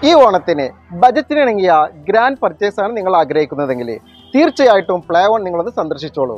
ഈ ഓണത്തിന് ബജറ്റിനിണങ്ങിയ grand purchase ആണ് നിങ്ങൾ ആഗ്രഹിക്കുന്നതെങ്കിൽ തീർച്ചയായിട്ടും പ്ലേ വൺ നിങ്ങളൊന്ന് സന്ദർശിച്ചോളൂ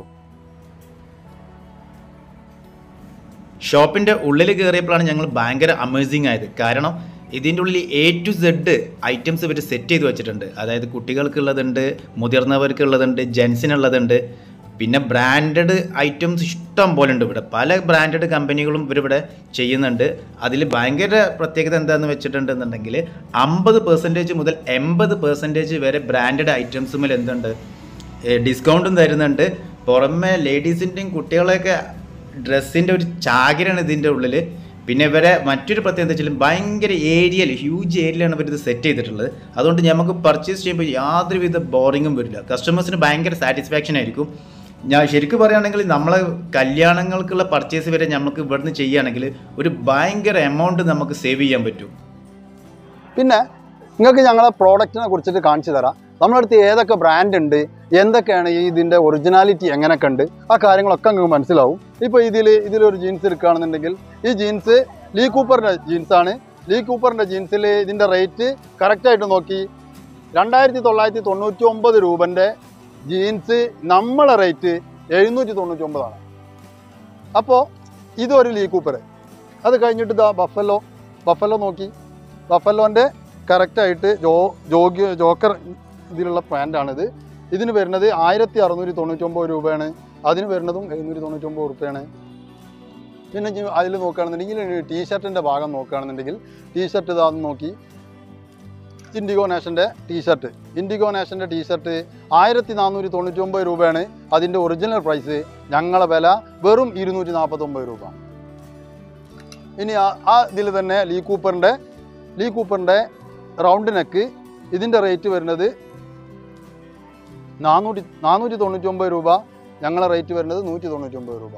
ഷോപ്പിൻ്റെ ഉള്ളിൽ കയറിയപ്പോഴാണ് ഞങ്ങൾ ഭയങ്കര അമേസിങ് ആയത് കാരണം ഇതിൻ്റെ ഉള്ളിൽ എ ടു സെഡ് ഐറ്റംസ് ഇവർ സെറ്റ് ചെയ്ത് വെച്ചിട്ടുണ്ട് അതായത് കുട്ടികൾക്കുള്ളതുണ്ട് മുതിർന്നവർക്കുള്ളതുണ്ട് ജെൻസിനുള്ളതുണ്ട് പിന്നെ ബ്രാൻഡഡ് ഐറ്റംസ് ഇഷ്ടം പോലെ ഉണ്ട് ഇവിടെ പല ബ്രാൻഡഡ് കമ്പനികളും ഇവരിവിടെ ചെയ്യുന്നുണ്ട് അതിൽ ഭയങ്കര പ്രത്യേകത എന്താണെന്ന് വെച്ചിട്ടുണ്ടെന്നുണ്ടെങ്കിൽ അമ്പത് പെർസെൻറ്റേജ് മുതൽ എൺപത് പെർസെൻറ്റേജ് വരെ ബ്രാൻഡഡ് ഐറ്റംസുമിൽ എന്തുണ്ട് ഡിസ്കൗണ്ടും തരുന്നുണ്ട് പുറമെ ലേഡീസിൻ്റെയും കുട്ടികളെയൊക്കെ ഡ്രസ്സിൻ്റെ ഒരു ചാകരാണ് ഇതിൻ്റെ ഉള്ളിൽ പിന്നെ ഇവരെ മറ്റൊരു പ്രത്യേകത വെച്ചാൽ ഭയങ്കര ഏരിയയിൽ ഹ്യൂജ് ഏരിയയിലാണ് ഇവർ ഇത് സെറ്റ് ചെയ്തിട്ടുള്ളത് അതുകൊണ്ട് നമുക്ക് പർച്ചേസ് ചെയ്യുമ്പോൾ യാതൊരുവിധ ബോറിങ്ങും വരില്ല കസ്റ്റമേഴ്സിന് ഭയങ്കര സാറ്റിസ്ഫാക്ഷൻ ആയിരിക്കും ഞാൻ ശരിക്കും പറയുകയാണെങ്കിൽ നമ്മളെ കല്യാണങ്ങൾക്കുള്ള പർച്ചേസ് വരെ നമുക്ക് ഇവിടുന്ന് ചെയ്യുകയാണെങ്കിൽ ഒരു ഭയങ്കര എമൗണ്ട് നമുക്ക് സേവ് ചെയ്യാൻ പറ്റും പിന്നെ നിങ്ങൾക്ക് ഞങ്ങളെ പ്രോഡക്റ്റിനെ കുറിച്ചിട്ട് കാണിച്ചു തരാം നമ്മുടെ അടുത്ത് ഏതൊക്കെ ബ്രാൻഡ് ഉണ്ട് എന്തൊക്കെയാണ് ഈ ഇതിൻ്റെ ഒറിജിനാലിറ്റി എങ്ങനെയൊക്കെ ഉണ്ട് ആ കാര്യങ്ങളൊക്കെ നിങ്ങൾക്ക് മനസ്സിലാവും ഇപ്പോൾ ഇതിൽ ഇതിലൊരു ജീൻസ് എടുക്കുകയാണെന്നുണ്ടെങ്കിൽ ഈ ജീൻസ് ലീ കൂപ്പറിൻ്റെ ജീൻസാണ് ലീ കൂപ്പറിൻ്റെ ജീൻസിൽ ഇതിൻ്റെ റേറ്റ് കറക്റ്റായിട്ട് നോക്കി രണ്ടായിരത്തി തൊള്ളായിരത്തി തൊണ്ണൂറ്റി ഒമ്പത് രൂപൻ്റെ ജീൻസ് നമ്മളെ റേറ്റ് എഴുന്നൂറ്റി തൊണ്ണൂറ്റി ഒമ്പതാണ് അപ്പോൾ ഇതൊരു ലീ കൂപ്പർ അത് കഴിഞ്ഞിട്ട് ഇതാ ബഫല്ലോ ബഫല്ലോ നോക്കി ബഫലോൻ്റെ കറക്റ്റായിട്ട് ജോ ജോഗ്യ ജോക്കർ ഇതിലുള്ള പാൻറ്റാണിത് ഇതിന് വരുന്നത് ആയിരത്തി അറുന്നൂറ്റി തൊണ്ണൂറ്റൊമ്പത് രൂപയാണ് അതിന് വരുന്നതും എഴുന്നൂറ്റി തൊണ്ണൂറ്റൊമ്പത് റുപ്യാണ് പിന്നെ അതിൽ നോക്കുകയാണെന്നുണ്ടെങ്കിൽ ടീഷർട്ടിൻ്റെ ഭാഗം നോക്കുകയാണെന്നുണ്ടെങ്കിൽ ടീഷർട്ട് ഇതാന്ന് നോക്കി ഇൻഡിഗോ നാഷൻ്റെ ടീഷർട്ട് ഇൻഡിഗോ നാഷൻ്റെ ടീഷർട്ട് ആയിരത്തി നാനൂറ്റി തൊണ്ണൂറ്റി ഒമ്പത് രൂപയാണ് അതിൻ്റെ ഒറിജിനൽ പ്രൈസ് ഞങ്ങളെ വില വെറും ഇരുന്നൂറ്റി നാൽപ്പത്തൊമ്പത് രൂപ ഇനി ആ ആ ഇതിൽ തന്നെ ലീ കൂപ്പറിൻ്റെ ലീ കൂപ്പറിൻ്റെ റൗണ്ട് നെക്ക് ഇതിൻ്റെ റേറ്റ് വരുന്നത് നാനൂറ്റി നാനൂറ്റി തൊണ്ണൂറ്റി ഒമ്പത് രൂപ ഞങ്ങളെ റേറ്റ് വരുന്നത് നൂറ്റി തൊണ്ണൂറ്റി ഒമ്പത് രൂപ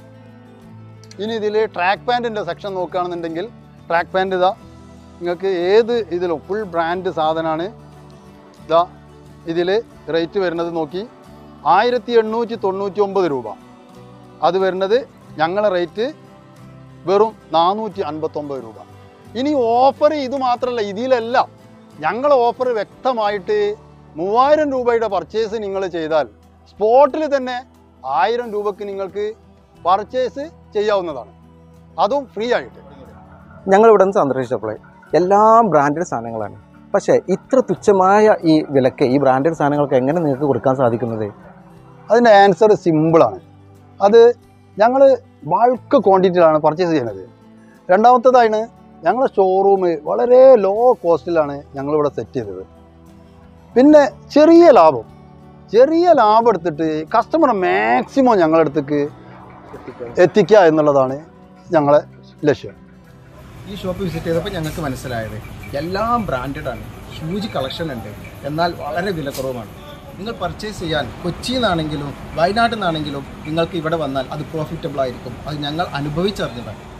ഇനി ഇതിൽ ട്രാക്ക് പാൻറ്റിൻ്റെ സെക്ഷൻ നോക്കുകയാണെന്നുണ്ടെങ്കിൽ ട്രാക്ക് പാൻറ്റ് ഇതാ നിങ്ങൾക്ക് ഏത് ഇതിലും ഫുൾ ബ്രാൻഡ് സാധനമാണ് ഇതാ ഇതിൽ റേറ്റ് വരുന്നത് നോക്കി ആയിരത്തി എണ്ണൂറ്റി തൊണ്ണൂറ്റി ഒമ്പത് രൂപ അത് വരുന്നത് ഞങ്ങളെ റേറ്റ് വെറും നാനൂറ്റി അൻപത്തൊമ്പത് രൂപ ഇനി ഓഫർ ഇത് മാത്രമല്ല ഇതിലെല്ലാം ഞങ്ങളെ ഓഫർ വ്യക്തമായിട്ട് മൂവായിരം രൂപയുടെ പർച്ചേസ് നിങ്ങൾ ചെയ്താൽ സ്പോട്ടിൽ തന്നെ ആയിരം രൂപക്ക് നിങ്ങൾക്ക് പർച്ചേസ് ചെയ്യാവുന്നതാണ് അതും ഫ്രീ ആയിട്ട് ഞങ്ങൾ ഇവിടെ നിന്ന് സന്ദർശിച്ചപ്പോൾ എല്ലാം ബ്രാൻഡഡ് സാധനങ്ങളാണ് പക്ഷേ ഇത്ര തുച്ഛമായ ഈ വിലക്ക് ഈ ബ്രാൻഡഡ് സാധനങ്ങൾക്ക് എങ്ങനെ നിങ്ങൾക്ക് കൊടുക്കാൻ സാധിക്കുന്നത് അതിൻ്റെ ആൻസർ സിമ്പിളാണ് അത് ഞങ്ങൾ ബൾക്ക് ക്വാണ്ടിറ്റിയിലാണ് പർച്ചേസ് ചെയ്യുന്നത് രണ്ടാമത്തേതാണ് ഞങ്ങളുടെ ഷോറൂം വളരെ ലോ കോസ്റ്റിലാണ് ഞങ്ങളിവിടെ സെറ്റ് ചെയ്തത് പിന്നെ ചെറിയ ലാഭം ചെറിയ ലാഭം എടുത്തിട്ട് കസ്റ്റമറെ മാക്സിമം ഞങ്ങളുടെ അടുത്തേക്ക് എത്തിക്കുക എന്നുള്ളതാണ് ഞങ്ങളെ ലക്ഷ്യം ഈ ഷോപ്പ് വിസിറ്റ് ചെയ്തപ്പോൾ ഞങ്ങൾക്ക് മനസ്സിലായത് എല്ലാം ബ്രാൻഡഡ് ആണ് ഹ്യൂജ് കളക്ഷൻ ഉണ്ട് എന്നാൽ വളരെ വിലക്കുറവുമാണ് നിങ്ങൾ പർച്ചേസ് ചെയ്യാൻ കൊച്ചിയിൽ നിന്നാണെങ്കിലും വയനാട്ടിൽ നിന്നാണെങ്കിലും നിങ്ങൾക്ക് ഇവിടെ വന്നാൽ അത് പ്രോഫിറ്റബിൾ ആയിരിക്കും അത് ഞങ്ങൾ അനുഭവിച്ചറിഞ്ഞതാണ്